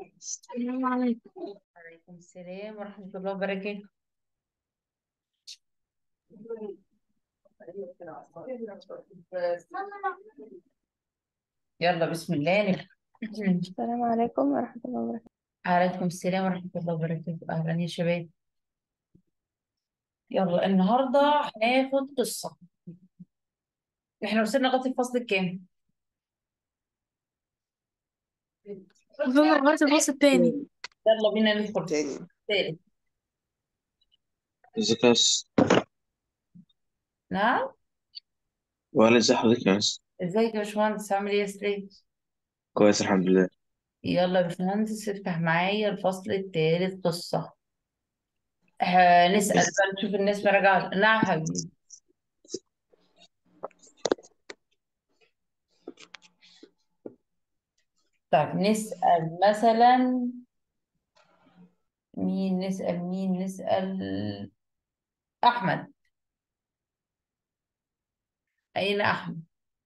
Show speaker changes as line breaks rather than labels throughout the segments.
السلام عليكم
وعليكم السلام ورحمة الله وبركاته يلا بسم الله نبدأ
السلام عليكم ورحمة الله وبركاته
عليكم السلام ورحمة الله وبركاته أهلا يا شباب يلا النهاردة هناخد قصة احنا وصلنا لغاية الفصل الكام؟
وصلنا لغاية الفصل التاني
يلا بينا ندخل في
تاني
الثالث
ازيك يا مس
نعم
ولا ازي حضرتك يا مس
ازيك يا باشمهندس عامل ايه يا سليم؟
كويس الحمد لله
يلا يا باشمهندس افتح معايا الفصل الثالث قصة هنسأل
بس
بقى نشوف الناس مراجعة نعم حبيبي طيب نسأل مثلا مين نسأل مين نسأل أحمد أين أحمد؟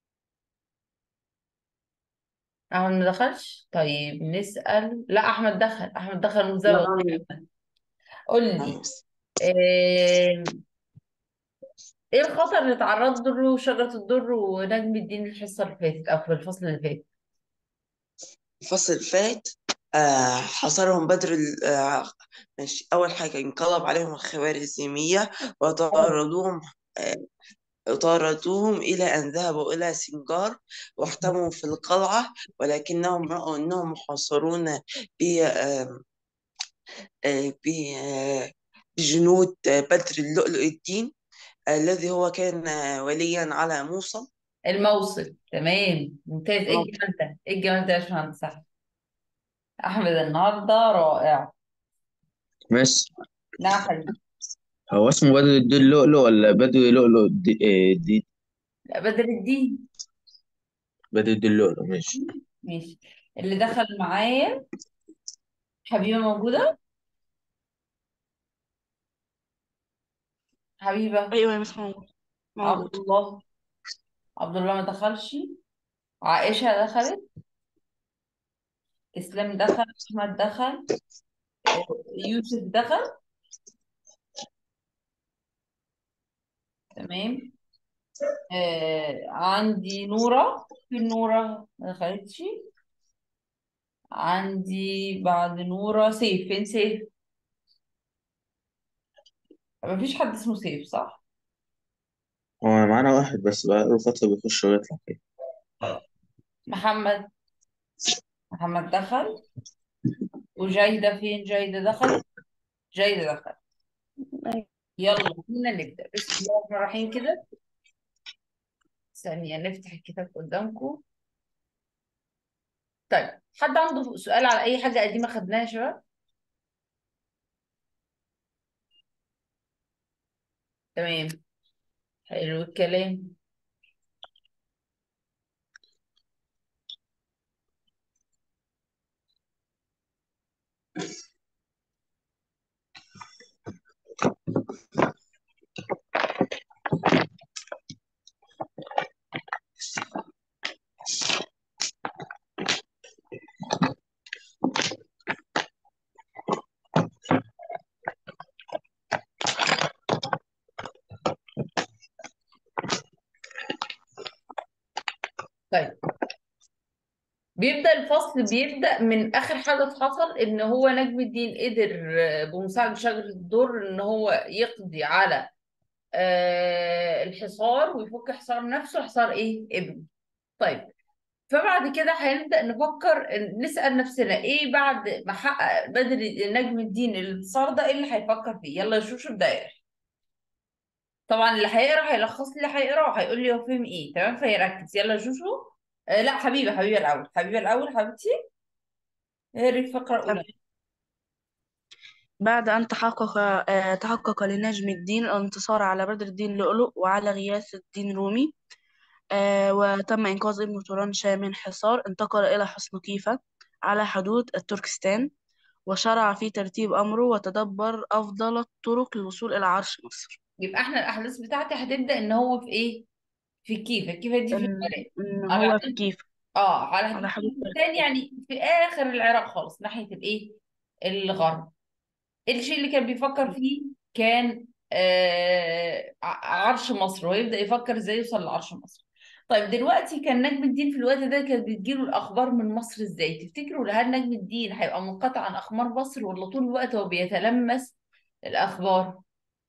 أحمد ما دخلش؟ طيب نسأل لا أحمد دخل أحمد دخل مزوغ
نعم
قول
نعم
لي
يا مس
إيه إيه الخطر اللي تعرض له شجرة الدر ونجم الدين الحصة اللي فاتت أو في الفصل اللي فات؟
الفصل اللي فات آه حصرهم بدر ال- آه ماشي أول حاجة انقلب عليهم الخوارزمية وطاردوهم آه طاردوهم إلى أن ذهبوا إلى سنجار واحتموا في القلعة ولكنهم رأوا أنهم محاصرون ب آه آه ب آه بجنود آه، بدر اللؤلؤ الدين الذي هو كان آه، وليا على موصل
الموصل تمام ممتاز إيه الجمال ده؟ إيه الجمال ده يا باشمهندس أحمد؟ أحمد النهاردة رائع
مس
نعم حبيبي
هو اسمه بدر الدين لؤلؤ ولا بدر لؤلؤ دي, آه، دي
لا بدر الدين
بدر الدين لؤلؤ ماشي
ماشي اللي دخل معايا حبيبة موجودة؟ حبيبة
أيوة يا مس موجود
عبد
موجود
الله عبد الله ما دخلش عائشة دخلت إسلام دخل أحمد دخل آه، يوسف دخل تمام آه عندي نورة في نورة ما دخلتش عندي بعد نورة سيف فين سيف؟ مفيش حد اسمه سيف صح؟
هو معانا واحد بس بقاله فترة بيخش ويطلع كده
محمد محمد دخل وجايدة فين جايدة دخلت جايدة دخلت
أيوة.
يلا بينا نبدأ بسم الله الرحمن الرحيم كده ثانية نفتح الكتاب قدامكم طيب حد عنده سؤال على أي حاجة قديمة خدناها يا شباب؟ تمام حلو الكلام طيب بيبدأ الفصل بيبدأ من آخر حاجة حصل إن هو نجم الدين قدر آه، بمساعدة شجرة الدر إن هو يقضي على آه، الحصار ويفك حصار نفسه حصار إيه؟ ابنه طيب فبعد كده هنبدأ نفكر نسأل نفسنا إيه بعد ما حقق بدر نجم الدين الانتصار ده إيه اللي هيفكر فيه؟ يلا شوشو ابدأ طبعا اللي هيقرا هيلخص لي اللي هيقرا وهيقول لي هو فهم ايه تمام فيركز يلا شوشو آه لا حبيبه حبيبه الاول حبيبه الاول حبيبتي اقري الفقره الاولى
بعد أن تحقق آه، تحقق لنجم الدين الانتصار على بدر الدين لؤلؤ وعلى غياث الدين رومي آه، وتم إنقاذ ابن توران شاه من حصار انتقل إلى حصن كيفة على حدود التركستان وشرع في ترتيب أمره وتدبر أفضل الطرق للوصول إلى عرش مصر
يبقى احنا الاحداث بتاعتي هتبدا ان هو في ايه في كيفه كيفه دي في
إن,
البلد
إن
آه،
هو في
بعدين
كيفة
اه على
على حدود
كردستان يعني في اخر العراق خالص ناحيه الايه الغرب الشيء اللي كان بيفكر فيه كان آه ع- عرش مصر ويبدا يفكر ازاي يوصل لعرش مصر طيب دلوقتي كان نجم الدين في الوقت ده كانت بتجيله الاخبار من مصر ازاي تفتكروا هل نجم الدين هيبقى منقطع عن اخبار مصر ولا طول الوقت هو بيتلمس الاخبار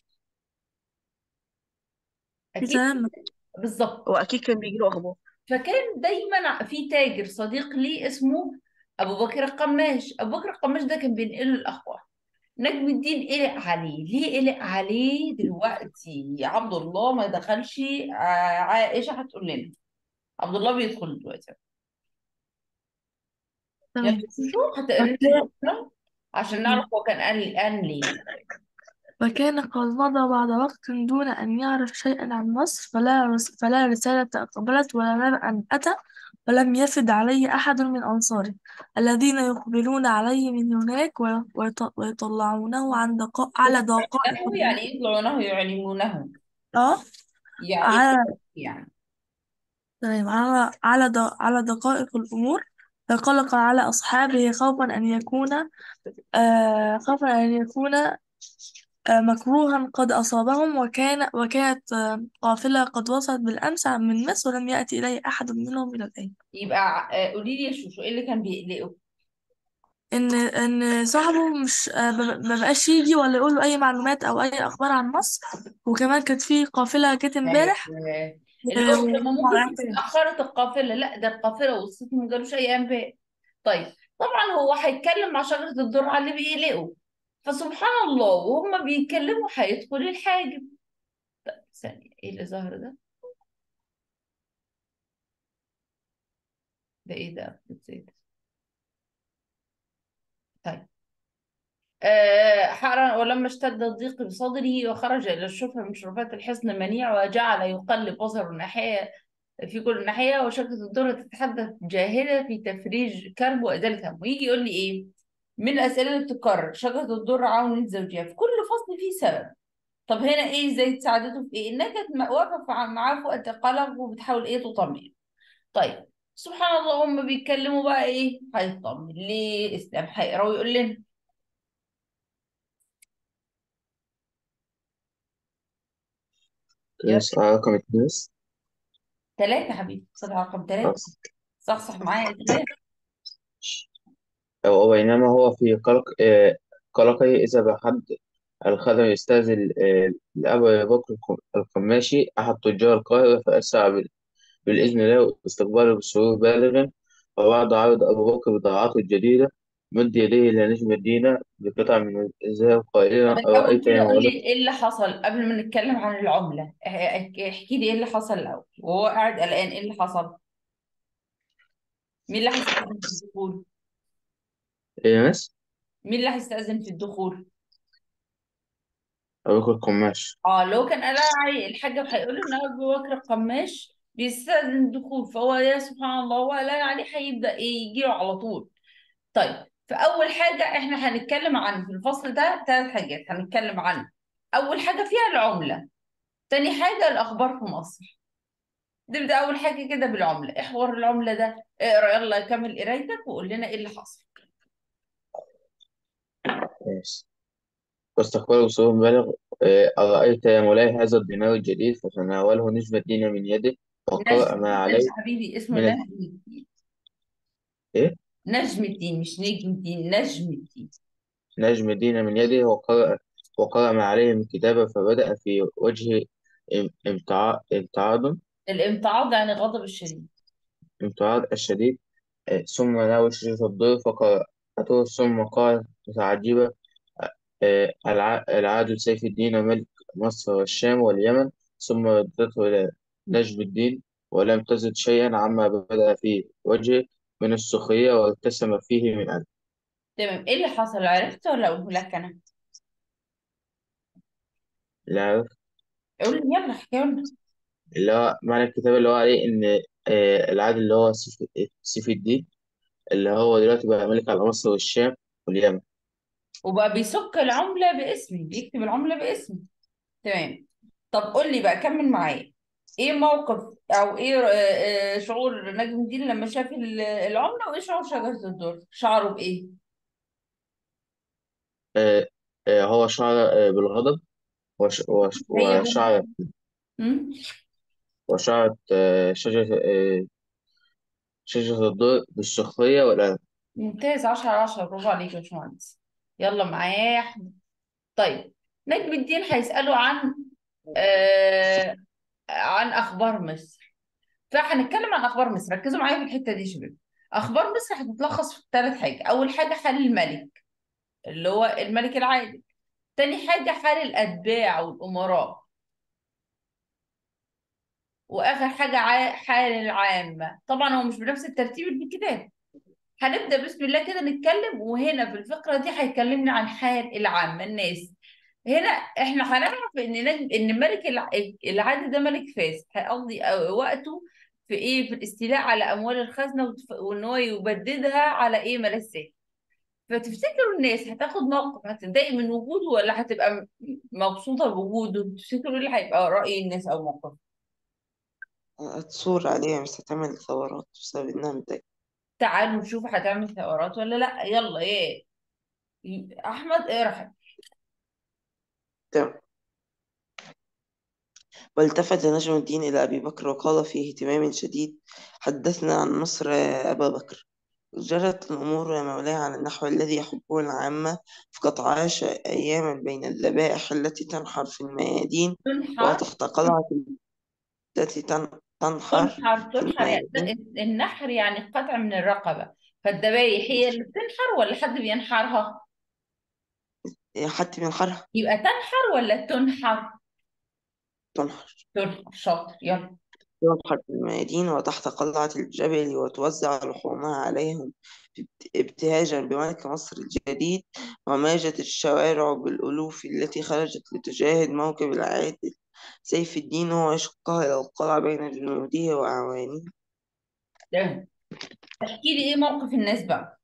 اكيد
سلام
بالظبط
هو اكيد كان بيجيله اخبار
فكان دايما في تاجر صديق ليه اسمه ابو بكر القماش ابو بكر القماش ده كان بينقل له الاخبار نجم الدين قلق عليه ليه قلق عليه دلوقتي عبد الله ما دخلش ع- عائشه هتقول لنا عبد الله بيدخل دلوقتي يلا
تمام
شو هتقري
فكان
عشان نعرف هو كان قال قال ليه
وكان قد مضى بعد وقت دون أن يعرف شيئا عن مصر فلا رس فلا رسالة أقبلت ولا نبأ أتى ولم يفد عليه أحد من أنصاره الذين يقبلون عليه من هناك وي- ويط- ويطلعونه عن دقاء على دقائق
يطلعونه يعني ايه يطلعونه يعلمونه
اه
يعني
على
يعني
تمام على على د- على دقائق الأمور فقلق على أصحابه خوفا أن يكون آه خوفا أن يكون آه، مكروها قد أصابهم وكان وكانت آه، قافلة قد وصلت بالأمس من مصر ولم يأتي إليه أحد منهم إلى الآن
يبقى آه، قولي لي يا شوشو ايه اللي كان بيقلقه
إن إن صاحبه مش آه، ما ما بقاش يجي ولا يقول له أي معلومات أو أي أخبار عن مصر وكمان كانت في قافلة جت امبارح
آه، اللي هو لما
وهم
ممكن
رايحين.
اتأخرت القافلة لا ده القافلة وصلت ما جالوش أي أنباء طيب طبعا هو هيتكلم مع شجرة الدر على اللي بيقلقه فسبحان الله وهم بيتكلموا هيدخل الحاجب طيب ثانية ايه اللي ظهر ده؟ ده ايه ده؟ ازاي ده؟ طيب آه حرا ولما اشتد الضيق بصدره وخرج إلى الشفة من شرفات الحصن المنيع وجعل يقلب بصره ناحية في كل ناحية وشكة الدرة تتحدث جاهلة في تفريج كرب وإزالة هم ويجي يقول لي إيه من الأسئلة اللي بتتكرر شجرة الدر عاونت زوجها في كل فصل فيه سبب طب هنا إيه إزاي ساعدته في إيه إنها كانت م- واقفة مع- معاه في وقت قلق وبتحاول إيه تطمئن طيب سبحان الله هم بيتكلموا بقى إيه هيطمن ليه إسلام هيقرا ويقول لنا يلا
السؤال رقم اتنين بس.
ثلاثة حبيبي صفحة رقم ثلاثة
خلاص.
صح صح معايا ثلاثة
وبينما هو في قلق آه، قلقه إذا بحد الخضر يستأذن آه، لأبي بكر الق- القماشي أحد تجار القاهرة فأسرع بال- بالإذن له استقباله بسرور بالغ وبعد عرض أبو بكر بضاعته الجديدة مد يديه إلى نجم الدين بقطع من الذهب قائلا
طب الأول
أرأيت يا
كده قول لي
مولاي
إيه اللي حصل قبل ما نتكلم عن العملة اح- اح- احكي لي إيه اللي حصل الأول وهو قاعد قلقان إيه اللي حصل مين اللي هيستأذن في الدخول
إيه يا ناس
مين اللي هيستأذن في الدخول
أبو بكر القماش
اه لو كان قال علي الحاج هيقول له ان ابو بكر القماش بيستأذن الدخول فهو يا سبحان الله هو قال عليه هيبدأ ايه يجيله على طول طيب فأول حاجة احنا هنتكلم عن في الفصل ده ثلاث حاجات هنتكلم عن أول حاجة فيها العملة تاني حاجة الأخبار في مصر نبدأ أول حاجة كده بالعملة إيه حوار العملة ده اقرا يلا كمل قرايتك وقول لنا إيه اللي حصل
ماشي واستقبله بسرور بالغ آه، أرأيت يا مولاي هذا الدينار الجديد فتناوله نجم الدين من يده وقرأ
نجم
ما
نجم
عليه
حبيبي اسمه
من ال...
نجم الدين
إيه؟
نجم الدين مش نجم الدين نجم الدين
نجم الدين من يده وقرأ وقرأ ما عليه من كتابة فبدأ في وجهه ام- امتع... امتعاض
الامتعاض يعني غضب الشديد
امتعاض الشديد آه، ثم ناول شجرة الضر فقرأته ثم قال متعجبة آه، الع... العادل سيف الدين ملك مصر والشام واليمن ثم ردته إلى نجم الدين ولم تزد شيئا عما بدأ في وجهه من السخرية وابتسم فيه من أجل
تمام ايه اللي حصل عرفت ولا اقوله لك انا
لا عارف
قول لي يلا احكي لنا
اللي هو معنى الكتاب اللي هو عليه إن آه، العادل اللي هو سيف سيف الدين اللي هو دلوقتي بقى ملك على مصر والشام واليمن
وبقى بيسك العملة باسمي بيكتب العملة باسمي تمام طب قول لي بقى كمل معايا ايه موقف او ايه آه، آه، شعور نجم الدين لما شاف ال- العملة وايه شعور شجرة الدر شعره بايه
آه، آه، هو شعر آه، بالغضب وش وش
هي بقى
وشعر
مم؟
وشعرت آه، شجرة آه، شجرة الدر بالسخرية والألم
ممتاز عشرة على عشرة برافو عليك يا باشمهندس يلا معايا يا احمد طيب نجم الدين هيسأله عن آه عن اخبار مصر فهنتكلم عن اخبار مصر ركزوا معايا في الحته دي يا شباب اخبار مصر هتتلخص في ثلاث حاجات اول حاجه حال الملك اللي هو الملك العادل تاني حاجه حال الاتباع والامراء واخر حاجه ع- حال العامه طبعا هو مش بنفس الترتيب اللي في الكتاب هنبدا بسم الله كده نتكلم وهنا في الفقره دي هيكلمنا عن حال العامه الناس هنا احنا هنعرف ان نجم ان ملك الع- العادل ده ملك فاسد هيقضي وقته في ايه في الاستيلاء على اموال الخزنه وتف- وان هو يبددها على ايه ملذات فتفتكروا الناس هتاخد موقف هتتضايق من وجوده ولا هتبقى م- مبسوطه بوجوده تفتكروا ايه اللي هيبقى راي الناس او موقف
هتصور عليها مش هتعمل ثورات بسبب إنها متضايقة
تعالوا نشوف هتعمل ثورات ولا لا يلا ايه احمد ايه رايك
تمام والتفت نجم الدين إلى أبي بكر وقال في اهتمام شديد حدثنا عن مصر يا أبا بكر جرت الأمور يا مولاي على النحو الذي يحبه العامة فقد عاش أياما بين الذبائح التي تنحر في الميادين
تنحر
وتحت قلعة التي تن- تنحر
تنحر
في
تنحر يعني
الميادين
النحر يعني قطع من الرقبة فالذبايح هي اللي بتنحر ولا حد بينحرها
حتى ينحرها
يبقى تنحر ولا تنحر
تنحر
تنحر شاطر يلا
تنحر في الميادين وتحت قلعة الجبل وتوزع لحومها عليهم ابت- ابتهاجا بملك مصر الجديد وماجت الشوارع بالألوف التي خرجت لتشاهد موكب العادل سيف الدين ويشقها إلى القلعة بين جنوده وأعوانه
تمام احكي لي ايه موقف الناس بقى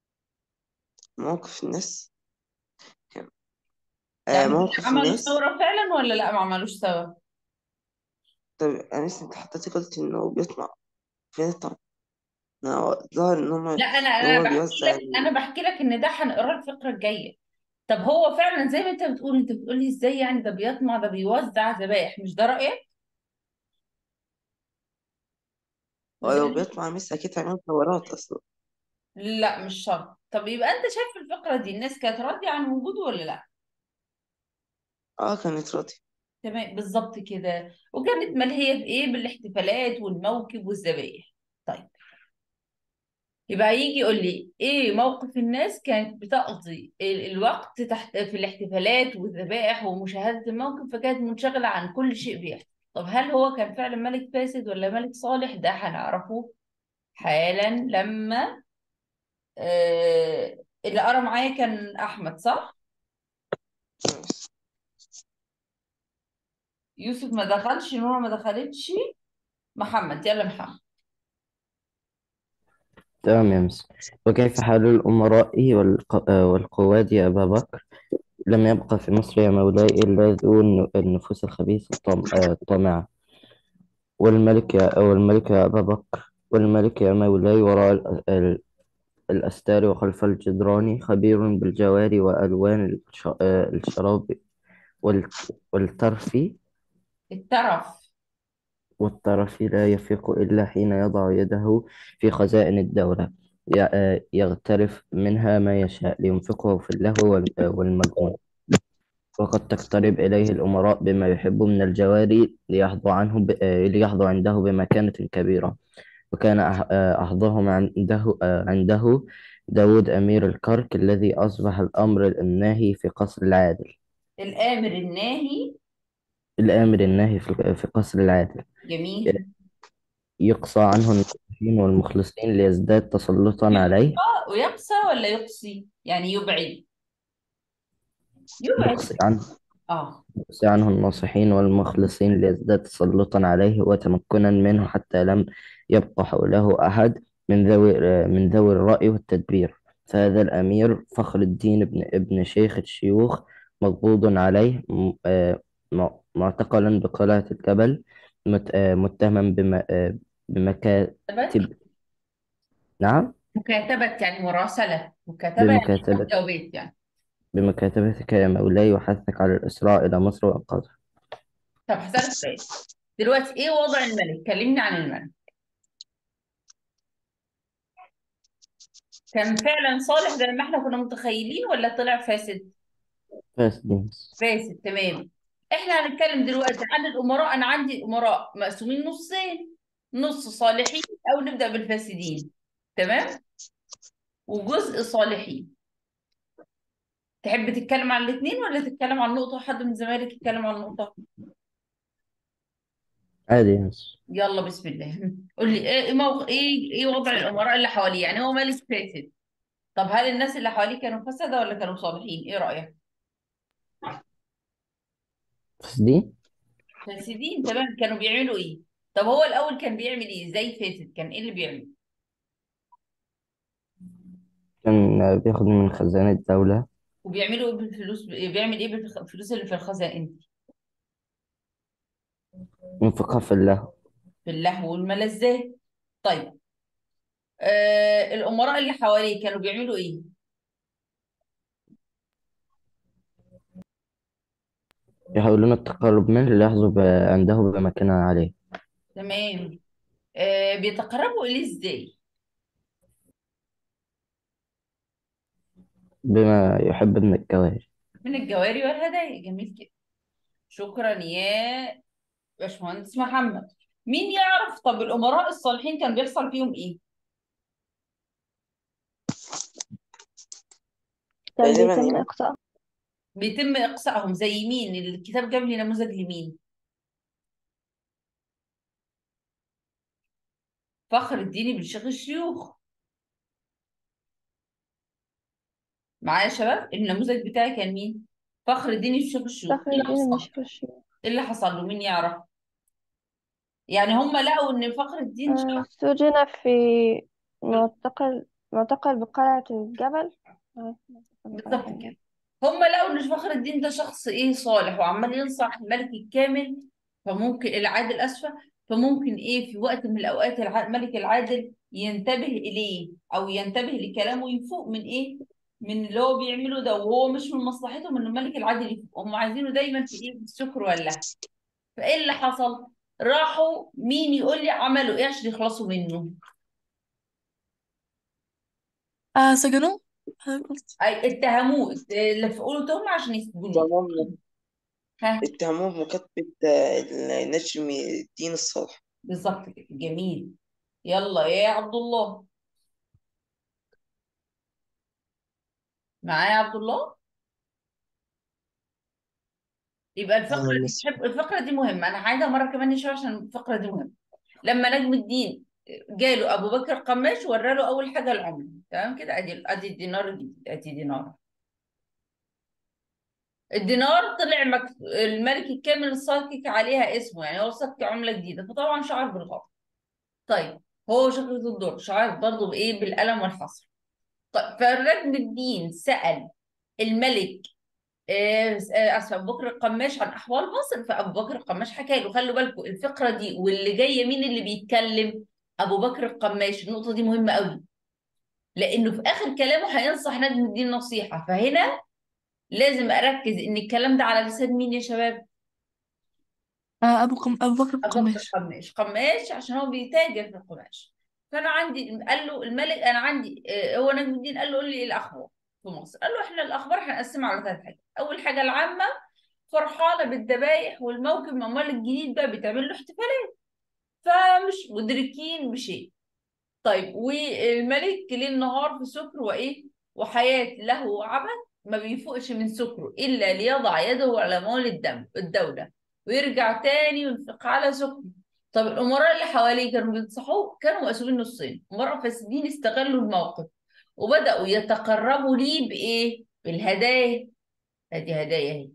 موقف الناس كان آه
يعني
موقف
عملوا
الناس
ثورة فعلا ولا لا ما عملوش ثورة
طب أنس أنت حضرتك قلت إنه بيطمع فين الطمع؟ إنه ظهر إن هما
لا انا
إن
انا
هو
بحكي
بيوزع
لك انا بحكي لك ان ده هنقراه الفقرة الجاية طب هو فعلا زي ما انت بتقول انت بتقول لي ازاي يعني ده بيطمع ده بيوزع ذبائح مش ده رأيك
ولو
زي
بيطمع ميسي أكيد هيعمل ثورات أصلا
لا مش شرط طب يبقى انت شايف في الفقرة دي الناس كانت راضية عن وجوده ولا لا
اه كانت راضية
تمام بالظبط كده وكانت ملهية في ايه بالاحتفالات والموكب والذبائح طيب يبقى هيجي يقول لي ايه موقف الناس كانت بتقضي ال- الوقت تحت في الاحتفالات والذبائح ومشاهدة الموكب فكانت منشغلة عن كل شيء بيحصل طب هل هو كان فعلا ملك فاسد ولا ملك صالح ده هنعرفه حالا لما آه اللي قرا معايا كان احمد صح يوسف ما دخلش نورا ما دخلتش محمد يلا محمد
تمام يا مس وكيف حال الأمراء والق... آه، والقواد يا أبا بكر لم يبق في مصر يا مولاي إلا ذو الن- النفوس الخبيثة الطام- آه، الطامعة والملك يا والملك يا أبا بكر والملك يا مولاي وراء ال- ال- الأستار وخلف الجدران خبير بالجوار وألوان الش... آه، الشراب وال... والترف
الترف
والطرف لا يفيق إلا حين يضع يده في خزائن الدولة ي- آه، يغترف منها ما يشاء لينفقه في اللهو وال- آه، والمجون وقد تقترب إليه الأمراء بما يحب من الجواري ليحظوا عنه ب... آه، ليحظوا عنده بمكانة كبيرة وكان أح- آه، أحظاهم عنده آه، عنده داود أمير الكرك الذي أصبح الأمر الناهي في قصر العادل
الآمر الناهي
الآمر الناهي في في قصر العادل
جميل
يقصى عنه المخلصين والمخلصين ليزداد تسلطا عليه
يقصى ويقصى ولا يقصي يعني يبعد يبعد
يقصي عنه
اه
يقصي عنه الناصحين والمخلصين ليزداد تسلطا عليه وتمكنا منه حتى لم يبق حوله أحد من ذوي من ذوي الرأي والتدبير فهذا الأمير فخر الدين ابن ابن شيخ الشيوخ مقبوض عليه م- آه، م- معتقلا بقلعة الجبل مت... آه، متهما بم... آه، بمكاتب نعم
مكاتبة يعني مراسلة مكاتبة يعني
بمكاتبة
جوابات يعني
بمكاتبتك يا مولاي وحثك على الإسراء إلى مصر وإنقاذها
طب هسألك سؤال دلوقتي ايه وضع الملك كلمني عن الملك كان فعلا صالح زي ما احنا كنا متخيلين ولا طلع فاسد
فاسدين
فاسد تمام احنا هنتكلم دلوقتي عن الامراء انا عندي امراء مقسومين نصين نص صالحين او نبدأ بالفاسدين تمام وجزء صالحين تحب تتكلم عن الاثنين ولا تتكلم عن نقطة وحد من زمايلك يتكلم عن نقطة
عادي يا مس
يلا بسم الله قول لي ايه إيه موق... ايه ايه وضع الامراء اللي حواليه يعني هو ملك فاسد طب هل الناس اللي حواليه كانوا فسدة ولا كانوا صالحين ايه رأيك
فاسدين
فاسدين تمام كانوا بيعملوا ايه طب هو الاول كان بيعمل ايه زي فاسد كان ايه اللي بيعمل
كان بياخد من خزانة الدولة
وبيعملوا ايه بالفلوس بيعمل ايه بالفلوس اللي في الخزائن دي
ينفقها في الله
في اللهو والملذات طيب آه الامراء اللي حواليه كانوا بيعملوا ايه
يحاولون التقرب منه ليحظوا ب- عنده بمكانة عليه
تمام آه بيتقربوا اليه ازاي
بما يحب من الجواري
من الجواري والهدايا جميل كده شكرا يا باشمهندس محمد مين يعرف طب الامراء الصالحين كان بيحصل فيهم ايه
كان
غالبا
بيتم
يعني
إقصاء
بيتم اقصائهم زي مين الكتاب جاب لي نموذج لمين فخر الدين بن شيخ الشيوخ معايا يا شباب النموذج بتاعي كان مين فخر الدين بن شيخ الشيوخ
فخر
ايه اللي
الدين بن
حصل
شيخ الشيوخ
ايه اللي حصل له مين يعرف يعني هم لقوا ان فخر الدين
آه،
شخص
سجن في معتقل معتقل بقلعة الجبل آه، معتقل بقلعة
بالظبط
الجبل
كده هم لقوا ان فخر الدين ده شخص ايه صالح وعمال ينصح الملك الكامل فممكن العادل اسفه فممكن ايه في وقت من الاوقات الع- الملك العادل ينتبه اليه او ينتبه لكلامه ويفوق من ايه من اللي هو بيعمله ده وهو مش من مصلحتهم ان الملك العادل يفوق هم عايزينه دايما في ايه في السكر ولا فايه اللي حصل راحوا مين يقول لي عملوا ايه عشان يخلصوا منه
آه سجنوه حضرتك قلت
أي اتهموه اللي قولوا تهم عشان يسجنوه
اتهموه
ها
اتهموه بمكاتبة آه، نجم الدين الصالح
بالظبط كده جميل يلا يا عبد الله معايا يا عبد الله يبقى الفقرة
أهلا
دي
مس
تحب الفقرة دي مهمة أنا عايزة مرة كمان نشوف عشان الفقرة دي مهمة لما نجم الدين جاله أبو بكر القماش ورى له أول حاجة العملة تمام كده أدي أدي الدينار الجديد أدي دينار الدينار طلع مك... الملك الكامل الصكك عليها اسمه يعني هو صك عملة جديدة فطبعا شعر بالغلط طيب هو شكرة الدور شعر برضه بإيه بالقلم والحصر طيب فنجم الدين سأل الملك آه، آه، اسف ابو بكر القماش عن احوال مصر فابو بكر القماش حكى له خلوا بالكم الفقره دي واللي جايه مين اللي بيتكلم ابو بكر القماش النقطه دي مهمه قوي لانه في اخر كلامه هينصح نجم الدين نصيحه فهنا لازم اركز ان الكلام ده على لسان مين يا شباب
آه أبو قم... أبو بكر
ابو بكر
القماش
القماش قماش عشان هو بيتاجر في القماش فانا عندي قال له الملك انا عندي آه، هو نجم الدين قال له قول لي ايه الاخبار في مصر قال له احنا الاخبار هنقسمها على ثلاث حاجات اول حاجه العامه فرحانه بالذبايح والموكب المعمول الجديد بقى بيتعمل له احتفالات فمش مدركين بشيء طيب والملك ليل نهار في سكر وايه وحياه له وعبث ما بيفوقش من سكره الا ليضع يده على مال الدم الدوله ويرجع تاني وينفق على سكره طب الامراء اللي حواليه كانوا بينصحوه كانوا مقسومين نصين امراء فاسدين استغلوا الموقف وبداوا يتقربوا ليه بايه بالهدايا ادي هدايا اهي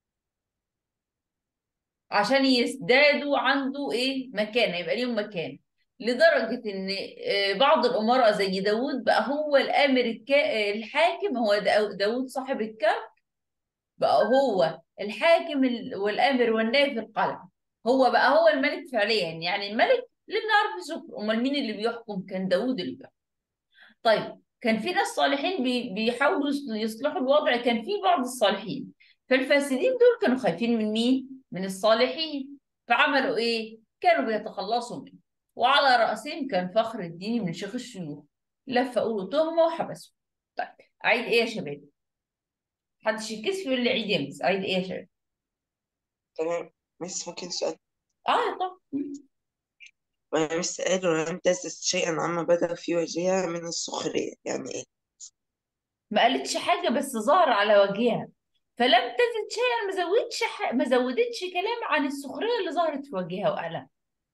عشان يزدادوا عنده ايه مكانه يبقى ليهم مكان لدرجة ان آه، بعض الامراء زي داوود بقى هو الامر الكا... الحاكم هو دا- داوود صاحب الكهف بقى هو الحاكم ال- والامر والناهي في القلعة هو بقى هو الملك فعليا يعني الملك ليل نهار في شكر امال مين اللي بيحكم كان داوود اللي بيحكم طيب كان في ناس صالحين بي بيحاولوا يص- يصلحوا الوضع كان في بعض الصالحين فالفاسدين دول كانوا خايفين من مين من الصالحين فعملوا ايه كانوا بيتخلصوا منه وعلى رأسهم كان فخر الدين من شيخ الشيوخ لفقوا له تهمة وحبسوه طيب أعيد إيه يا شباب؟ محدش يتكسف يقول لي عيد يا مس أعيد إيه يا شباب؟
تمام بس ممكن سؤال
آه طب
وأنا مس قالوا لم تزد شيئا عما بدأ في وجهها من السخرية يعني إيه؟
ما قالتش حاجة بس ظهر على وجهها فلم تزد شيئا ما زودتش ح... ما زودتش كلام عن السخرية اللي ظهرت في وجهها وقالها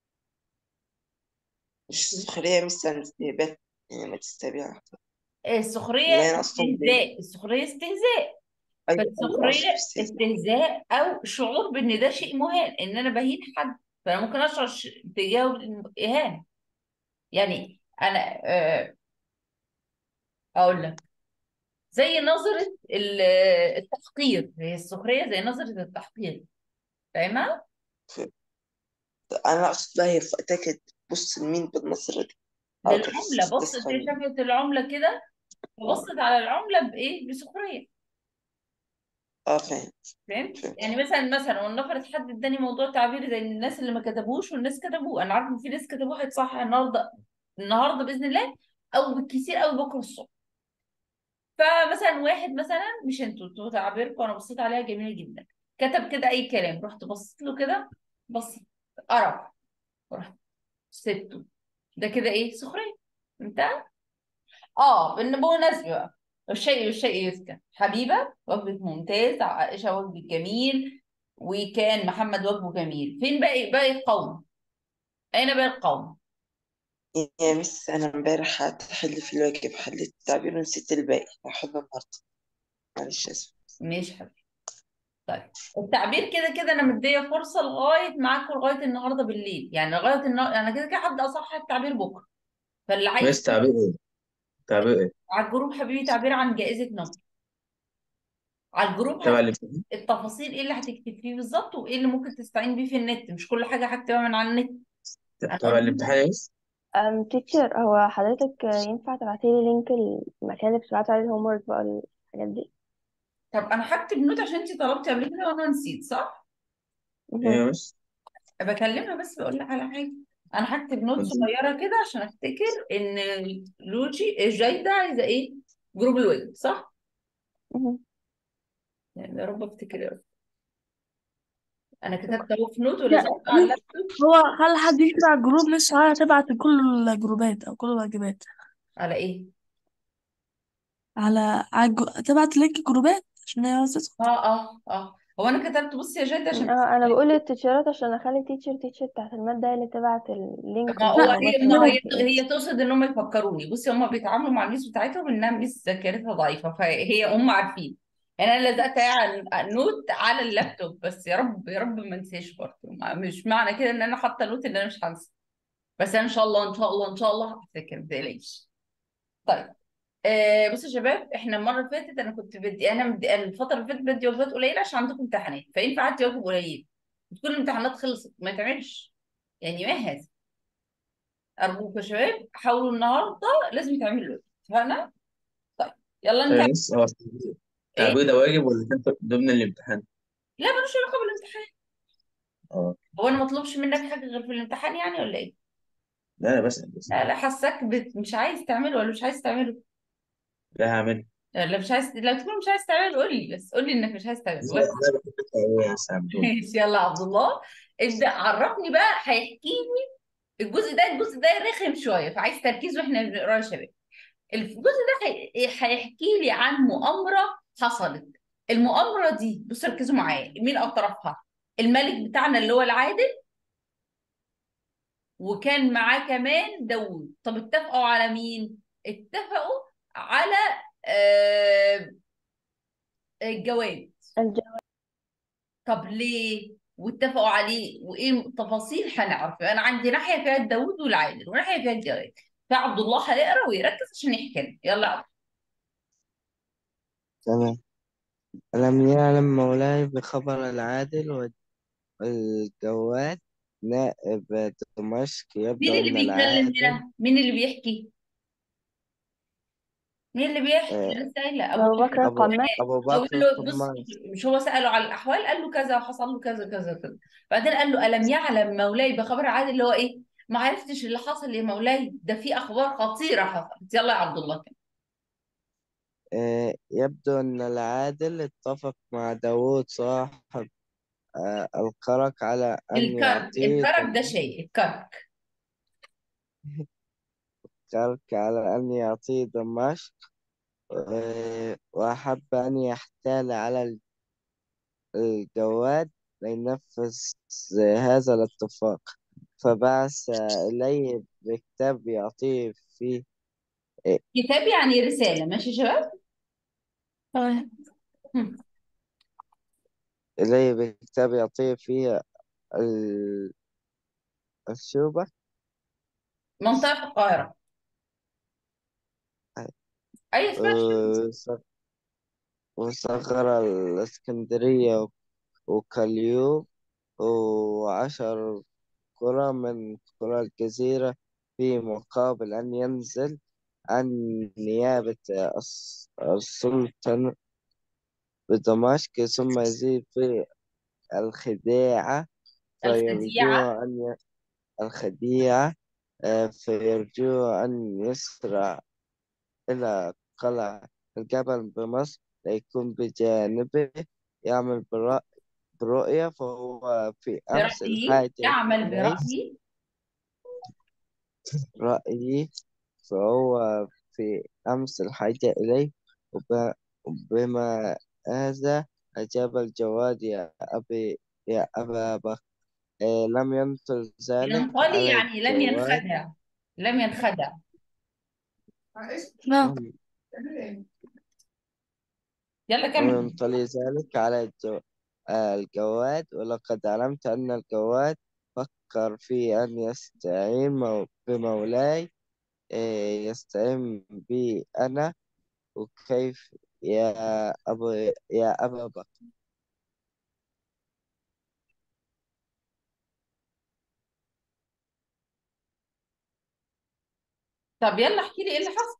مش سخرية مس عن استهبال يعني ما تستبيع
السخرية
لا أنا أصلا
استهزاء السخرية استهزاء
أيوة أيوة
فالسخرية
أقصد استهزاء
استهزاء أو شعور بإن ده شيء مهان إن أنا بهين حد فأنا ممكن أشعر ش- تجاهه بالإهانة يعني أنا آه، أقول لك زي نظرة ال- التحقير هي السخرية زي نظرة التحقير فاهمة؟
أنا أقصد بقى هي في وقتها كانت بص لمين بالنظرة دي أقدر
للعملة بصت
أستسخر
هي
منه
شافت العملة كده فبصت على العملة بإيه؟ بسخرية
أه فاهم
فهمت؟
فهمت
يعني مثلا مثلا ولنفرض حد اداني موضوع تعبيري زي الناس اللي ما كتبوش والناس كتبوه انا عارفه ان في ناس كتبوه هيتصحح النهارده النهارده باذن الله او بالكثير قوي بكره الصبح فمثلا واحد مثلا مش انتوا انتوا تعبيركم انا بصيت عليها جميله جدا كتب كده اي كلام رحت بصيت له كده بص قرف رحت سبته ده كده ايه سخريه فهمت اه بالمناسبة بقى الشيء بالشيء يذكر حبيبة وجبة ممتاز عائشة وجبة جميل وكان محمد وجبه جميل فين باقي باقي القوم أين باقي القوم
يا مس أنا امبارح قعدت أحل في الواجب حليت التعبير ونسيت الباقي هحل النهاردة معلش آسف
ماشي حبيبي طيب التعبير كده كده انا مديه فرصه لغايه معاكم لغايه النهارده بالليل يعني لغايه النهارده انا كده كده هبدا اصحح التعبير بكره فاللي عايز
مس تعبير إيه؟ تعبير إيه؟
على الجروب حبيبي تعبير عن جائزه نوبل على الجروب
تبع
هت...
الامتحان؟
التفاصيل ايه اللي هتكتب فيه بالظبط وايه اللي ممكن تستعين بيه في النت مش كل حاجه هكتبها من على النت انا
تبع
قصدي
الامتحان يا مس؟
أم تيتشر هو حضرتك ينفع تبعتيلي لينك المكان اللي بتبعتوا عليه الهوم ورك بقى الحاجات دي
طب انا هكتب نوت عشان انت طلبتي قبل كده وانا نسيت صح
إيه
مهم.
يا مس؟
بكلمها بس بقول لها على حاجه انا هكتب نوت
كنت
صغيره كده عشان افتكر ان لوجي جايده عايزه ايه جروب الويب صح
مهم.
يعني يا رب افتكر يا رب انا كتبت اهو في نوت
لا
ولزقته على اللابتوب
هو هل حد يكتب على الجروب مش هتبعت كل الجروبات او كل الواجبات
على ايه
على على الجو... تبعت لينك الجروبات عشان هي عاوزة تدخل.
اه اه اه هو انا كتبت بصي يا جايده عشان
اه انا بقول للتيتشرات عشان اخلي التيتشر تيتشر بتاعت المادة هي اللي تبعت اللينك
ما هو
لا
والجروبات
هي ما هي
للناس
هي تقصد ان هم يفكروني بصي هم بيتعاملوا مع الميس بتاعتهم انها ميس ذاكرتها ضعيفه فهي هم عارفين يعني انا لزقت على نوت على اللابتوب بس يا رب يا رب ما انساش برضه ما- مش معنى كده ان انا حاطه نوت ان انا مش هنسى بس انا ان شاء الله ان شاء الله ان شاء الله هفتكر ما تقلقيش طيب آه بصوا يا شباب احنا المره اللي فاتت انا كنت بدي انا مدي الفتره اللي فاتت بدي وجبات قليله عشان عندكم امتحانات فينفع ادي واجب قليل تكون الامتحانات خلصت ما يتعملش يعني ما هذا ارجوكم يا شباب حاولوا النهارده لازم يتعمل الواجب اتفقنا طيب يلا
طيب يا
نكمل
مس هو
ايه
التعبير ده واجب ولا كان ضمن الامتحان؟
لا ملوش علاقه بالامتحان
اه
هو انا ما اطلبش منك حاجه غير في الامتحان يعني ولا ايه
لا لا بس بس
لا لا حاساك بت... مش عايز تعمله ولا مش عايز تعمله
لا هعمل
لا مش عايز لو تكون مش عايز تعمله قول لي بس قول لي انك مش عايز تعمله
لا
بس
لا بحب التعبير يا مس عبدون
ماشي يلا يا عبد الله ابدأ عرفني بقى هيحكي لي الجزء ده الجزء ده رخم شويه فعايز تركيز واحنا بنقراه يا شباب الجزء ده هي- هيحكي لي عن مؤامره حصلت المؤامره دي بصوا ركزوا معايا مين اطرافها الملك بتاعنا اللي هو العادل وكان معاه كمان داوود طب اتفقوا على مين اتفقوا على آه الجواد
الجواب
طب ليه واتفقوا عليه وايه التفاصيل هنعرف انا عندي ناحيه فيها داوود والعادل وناحيه فيها الجواد فعبد الله هيقرا ويركز عشان يحكي لنا يلا يا عبد
تمام ألم يعلم مولاي بخبر العادل الجواد نائب دمشق يبدو
مين اللي
أن
بيتكلم
العادل
هنا مين اللي بيحكي مين اللي بيحكي
آه،
لسه قايله ابو
أبو بكر
أبو
القماش
أبو
بقول
بكر
له بص
الطماش
مش هو سأله على الأحوال قال له كذا وحصل له كذا كذا كذا بعدين قال له ألم يعلم مولاي بخبر عادل اللي هو إيه ما عرفتش اللي حصل يا مولاي ده في أخبار خطيرة حصلت يلا يا عبد الله كده
آه، يبدو أن العادل اتفق مع داوود صاحب آه، الكرك على أن
الكرك
يعطيه
الكرك ده شيء الكرك
الكرك على أن يعطيه دمشق آه، وأحب أن يحتال على الجواد لينفذ هذا الاتفاق فبعث إليه بكتاب يعطيه فيه
كتاب يعني رسالة ماشي يا شباب
تمام
هم.
إليه بكتاب يعطيه فيه ال- الشوبة
منطقة في القاهرة أي اسمها الشمس
وص- وصغر الإسكندرية وكاليو وعشر قرى من قرى الجزيرة في مقابل أن ينزل عن نيابة الس- السلطان بدمشق ثم يزيد في الخديعة
الخديعة
فيرجو أن ي... الخديعة آه، فيرجو أن يسرع إلى قلعة الجبل بمصر ليكون بجانبه يعمل برأ... برؤية فهو في أمس
برأيي
الحاجة
يعمل
إليه
برأيي
رأيي فهو في أمس الحاجة إليه وب... وبما هذا أجاب الجواد يا أبي يا أبا بكر آه، لم ينطل ذلك
ينطلي
على
يعني لم
الجواد
ينخدع لم ينخدع
نعم
لم
يلا
لم
كمل
ينطلي ذلك على الجو... آه، الجواد ولقد علمت أن الجواد فكر في أن يستعين مو... بمولاي آه، يستعين بي أنا وكيف يا أبو يا أبا بكر
طب يلا احكي لي ايه اللي حصل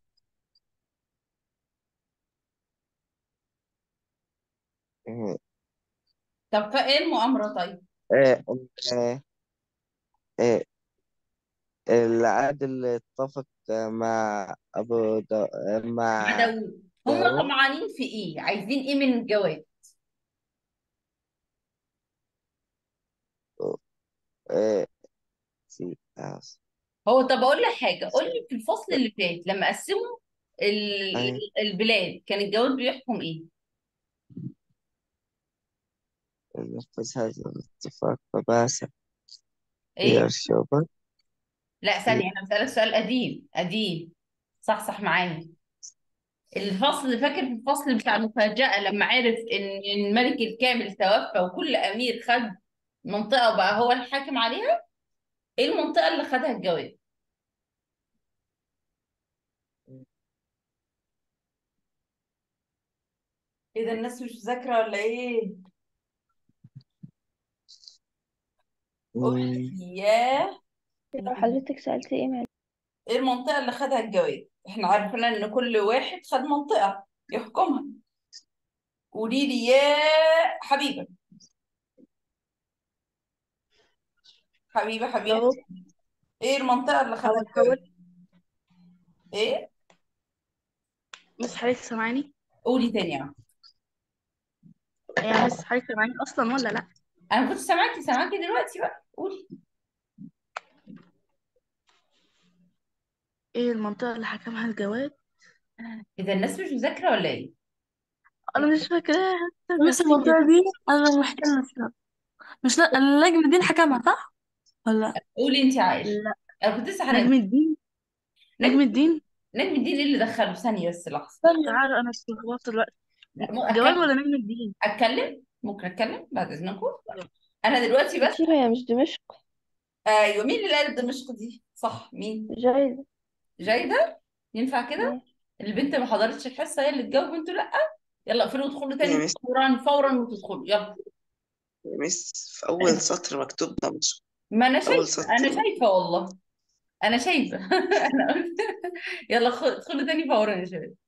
آه،
طب ايه المؤامرة طيب
آه، آه، آه، العادل اتفق مع أبو دا...
مع
مع
داوود هم
داود
طمعانين في ايه عايزين ايه من الجواد
آه، في آه،
هو طب اقول لك حاجة قول لي في الفصل اللي فات لما قسموا ال-
أي
البلاد كان الجواد بيحكم ايه
نفذ هذا الاتفاق فبعث
ايه
ليرشوبا
لا ثانية انا بسألك سؤال قديم قديم صح صح معايا الفصل فاكر في الفصل بتاع المفاجأة لما عرف ان الملك الكامل توفى وكل امير خد منطقة وبقى هو الحاكم عليها ايه المنطقة اللي خدها الجواد ايه ده الناس مش مذاكرة ولا ايه قول لي ياه
لو حضرتك سألتي ايه معلش
ايه المنطقة اللي خدها الجواد احنا عارفين ان كل واحد خد منطقة يحكمها قولي لي يا حبيبة حبيبة حبيبة
اهو
ايه المنطقة اللي خدها
حاول حاول
الجواد ايه
مس حضرتك سامعاني
قولي تاني يا عم
يا مس حضرتك سامعاني اصلا ولا لا
انا كنت سامعاكي سامعاكي دلوقتي بقى قولي
ايه المنطقة اللي حكمها الجواد
اذا الناس مش مذاكرة ولا ايه
انا مش فاكراها
بس المنطقة دي أنا محتاجة أسأل مش لا اللجنة دي حكمها صح؟ ولا
قولي انت عايشة
لا
انا كنت لسه
نجم
هنجم
الدين نجم
نجم
الدين
نجم الدين ايه اللي دخله ثانية بس لحظة
مش
ثانية
عارفة انا اتلخبطت دلوقتي
لا مو
جواد
اتكلم
ولا نجم الدين
اتكلم ممكن اتكلم بعد اذنكم انا دلوقتي بس
كتير هي مش دمشق
ايوه مين اللي قال دمشق دي صح مين
جايزة
جايدة ينفع كده
ماشي
البنت ما حضرتش الحصة هي اللي تجاوب انتوا لا يلا اقفلوا وادخلوا
يا
تاني
مس
فورا فورا وتدخلوا يلا
يا مس في أول سطر مكتوب ده مش
ما انا
أول
شايفه انا
سطر
شايفه والله انا شايفه انا قلت يلا خ- ادخلوا تاني فورا يا شباب